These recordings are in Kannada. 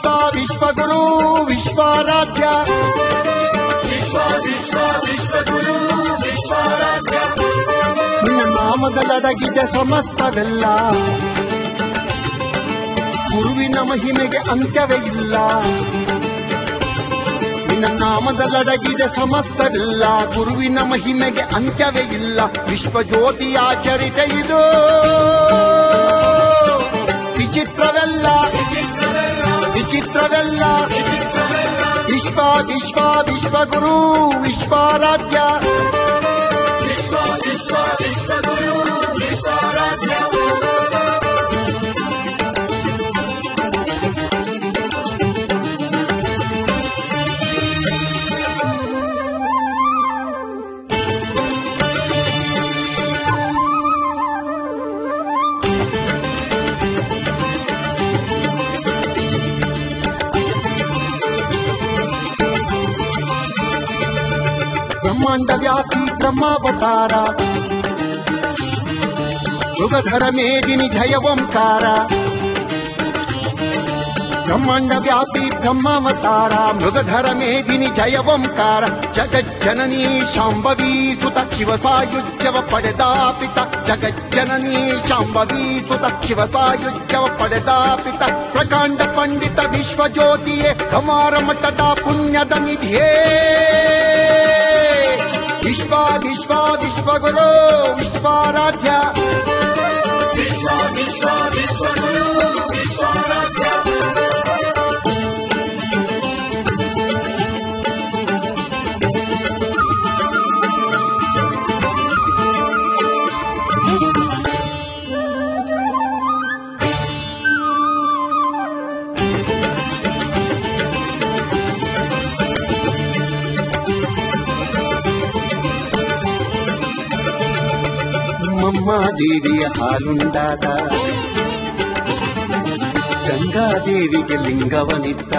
ವಿಶ್ವ ವಿಶ್ವಗುರು ವಿಶ್ವಾರಾಧ್ಯ ವಿಶ್ವ ವಿಶ್ವ ವಿಶ್ವಗುರು ವಿಶ್ವಾರಾಧ್ಯ ನಿನ್ನ ನಾಮದಲ್ಲಡಗಿದೆ ಸಮಸ್ತವೆಲ್ಲ ಗುರುವಿನ ಮಹಿಮೆಗೆ ಅಂತ್ಯವೇ ಇಲ್ಲ ನಿನ್ನ ನಾಮದಲ್ಲಡಗಿದೆ ಸಮಸ್ತವೆಲ್ಲ ಗುರುವಿನ ಮಹಿಮೆಗೆ ಅಂತ್ಯವೇ ಇಲ್ಲ ವಿಶ್ವಜ್ಯೋತಿಯ ಚರಿತೆ ಇದು ವಿಚಿತ್ರವೆಲ್ಲ ವಿಚಿತ್ರವೆಲ್ಲ ವಿಶ್ವ ವಿಶ್ವ ವಿಶ್ವಗುರು ವಿಶ್ವಾರಾಧ್ಯ ವಿಶ್ವ ವಿಶ್ವ ವಿಶ್ವಗುರು ವಿಶ್ವಾರಾಧ್ಯ ಬ್ರಹ್ಮಾಂಡ ವ್ಯಾಪಿ ಬ್ರಹ್ಮಾವತಾರ ಯುಗಧರ ಮೇದಿನಿ ಜಯ ಓಂಕಾರ ಬ್ರಹ್ಮಾಂಡ ವ್ಯಾಪಿ ಬ್ರಹ್ಮಾವತಾರ ಮೃಗಧರ ಮೇದಿನಿ ಜಯ ಓಂಕಾರ ಜಗಜ್ಜನನಿ ಶಾಂಭವಿ ಸುತ ಶಿವ ಸಾಯುಜ್ಯವ ಪಡೆದ ಪಿತ ಜಗಜ್ಜನನಿ ಶಾಂಭವಿ ಸುತ ಶಿವ ಸಾಯುಜ್ಯವ ಪಡೆದ ಪಿತ ಪ್ರಕಾಂಡ ಪಂಡಿತ ವಿಶ್ವಜ್ಯೋತಿಯೇ ಕಮಾರ ಮಠದ ಪುಣ್ಯದ ನಿಧಿಯೇ ವಿಶ್ವ ವಿಶ್ವ ವಿಶ್ವಗುರು ವಿಶ್ವಾರಾಧ್ಯ ವಿಶ್ವ ವಿಶ್ವ ವಿಶ್ವಗುರು ವಿಶ್ವಾರಾಧ್ಯ ನಮ್ಮಮ್ಮ ದೇವಿಯ ಹಾಲುಂಡಾದ ಗಂಗಾದೇವಿಗೆ ಲಿಂಗವನಿದ್ದ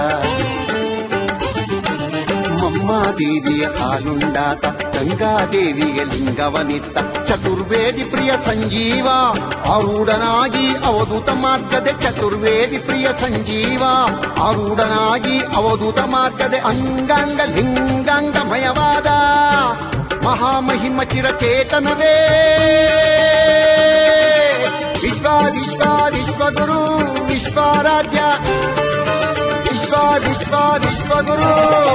ಮಮ್ಮ ದೇವಿಯ ಹಾಲುಂಡಾತ ಗಂಗಾದೇವಿಯ ಲಿಂಗವನಿತ್ತ ಚತುರ್ವೇದಿ ಪ್ರಿಯ ಸಂಜೀವ ಆರೂಢನಾಗಿ ಅವಧೂತ ಮಾರ್ಗದೆ ಚತುರ್ವೇದಿ ಪ್ರಿಯ ಸಂಜೀವ ಆರೂಢನಾಗಿ ಅವಧೂತ ಮಾರ್ಗದೆ ಅಂಗಾಂಗ ಲಿಂಗಾಂಗಮಯವಾದ ಮಹಾಮಹಿಮ ಚಿರಚೇತನವೇ ವಿಶ್ವ ವಿಶ್ವ ವಿಶ್ವಗುರು ವಿಶ್ವಾರಾಧ್ಯ ವಿಶ್ವ ವಿಶ್ವ ವಿಶ್ವಗುರು